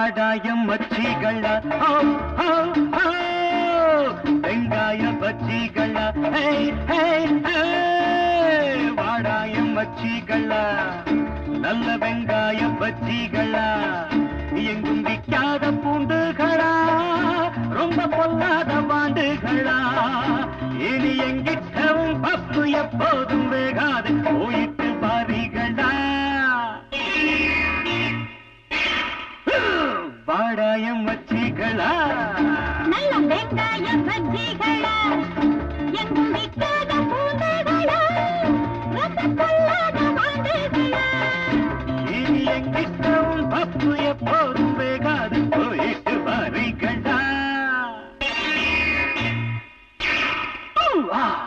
வாடாயம் மச்சிகளா ஓ, ஓ, ஓ. வெங்காய பச்சிகளா ஹே, ஹே, ஹே. வாடாயம் மச்சிகளா நல்ல வெங்காய பச்சிகளா எங்கும் விற்காத பூண்டுகளா ரொம்ப பொல்லாத வாண்டுகளா இனி எங்கிட்டவும் பப்பு எப்போதும் வேகாது போயிட்டு பாரிகளா வாடாயம் வச்சிகளா நல்ல வெங்காய பஜ்ஜிகளா எங்கும் விற்காத பூண்டுகளா ரொம்ப பொல்லாத வாண்டுகளா இனி எங்கிட்டவும் பப்பு எப்போதும் வேகாது போயிட்டு பாரிகளா ஆ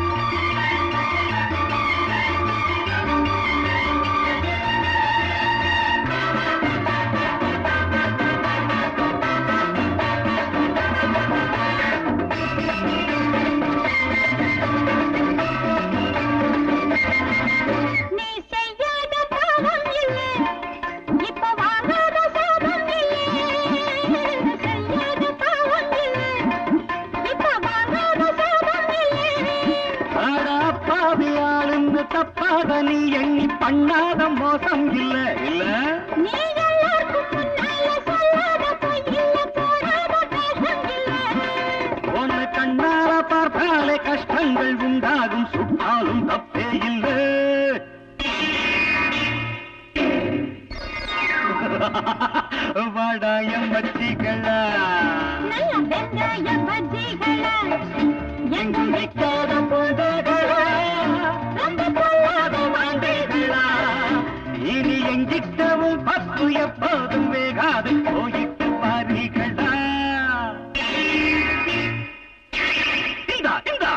நீ செய்யாத பாவம் இல்லை இப்ப வாங்காத சாபம் இல்லை செய்யாத பாவம் இல்லை இப்ப வாங்காத சாபம் இல்லை ஆடா பாவியாளுன்னு தப்பாக நீ எண்ணி பண்ணாத மோசம் இல்ல இல்ல நீ எல்லாருக்கும் முன்னால சொல்லாத பொய் இல்ல போடாத வேஷம் இல்ல உன்னை கண்ணால பார்த்தாலே கஷ்டங்கள் உண்டாகும் சுட்டாலும் தப்பே இல்ல வாடாயம் வச்சிகளா நல்ல வெங்காய பஜ்ஜிகளா எங்கும் வைக்காத பொழுதுகளா ரொம்ப பொல்லாத வாண்டைகளா இனி எங்கிட்டவும் பப்பு எப்போதும் வேகாது போயிட்டு பாரிகளா இந்தா இந்தா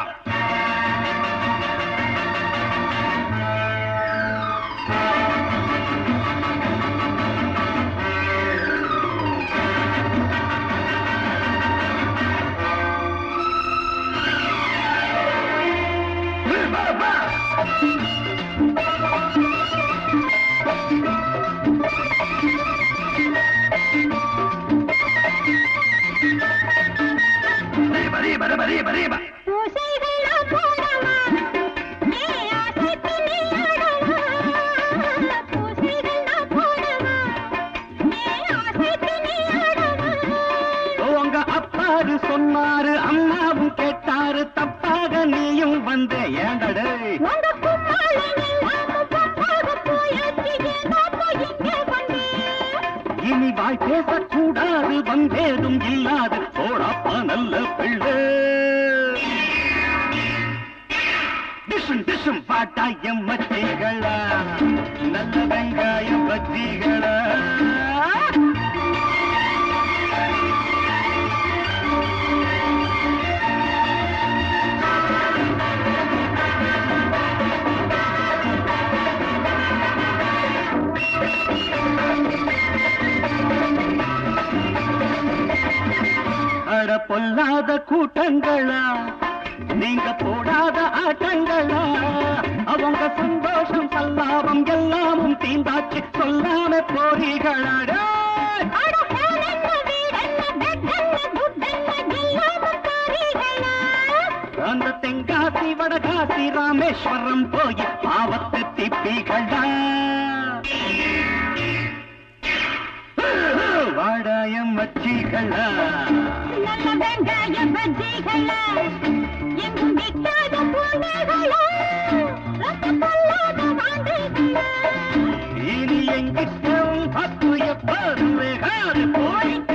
பூசைகளா போடவா ஏ ஆசைக்கு நீ ஆடவா பூசைகளா போடவா ஏ ஆசைக்கு நீ ஆடவா உங்க அப்பாரு சொன்னாரு அம்மாவும் கேட்டாரு தப்பாக நீயும் வந்த ஏண்டடே உங்க கும்மாளம் எல்லாம் பப்பாக போயாச்சு ஏதோ போய் இங்கே வந்தேன் இனி வாய் பேசக்கூடாது வந்தேதும் இல்லாது போடாப்பா நல்ல பிள்ளை டிஷும் டிஷும் பாட்டாயம் மச்சிகளா நல்ல வெங்காயம் பஜ்ஜிகளா அட பொல்லாத கூட்டங்களா நீங்க போடாத ஆட்டங்களா அவங்க சந்தோஷம் சல்லாபம் எல்லாமும் தீந்தாச்சு சொல்லாம போறீங்களா அட ஹேலென்ன வீடென்ன பெட்டென்ன துட்டென்ன எல்லாம காரிகளா அந்த தென்காசி வடகாசி ராமேஸ்வரம் போய் பாவத்து திப்பிகளா வாடாயம் வச்சிகளா நல்ல வெங்காய பஜ்ஜிகளா எங்கும் விற்காத பூனைகளா ரொம்ப பொல்லாத வாண்டுகளா இனி எங்கிட்டும் பத்து எப்போதும் வேகாது போயிட்டு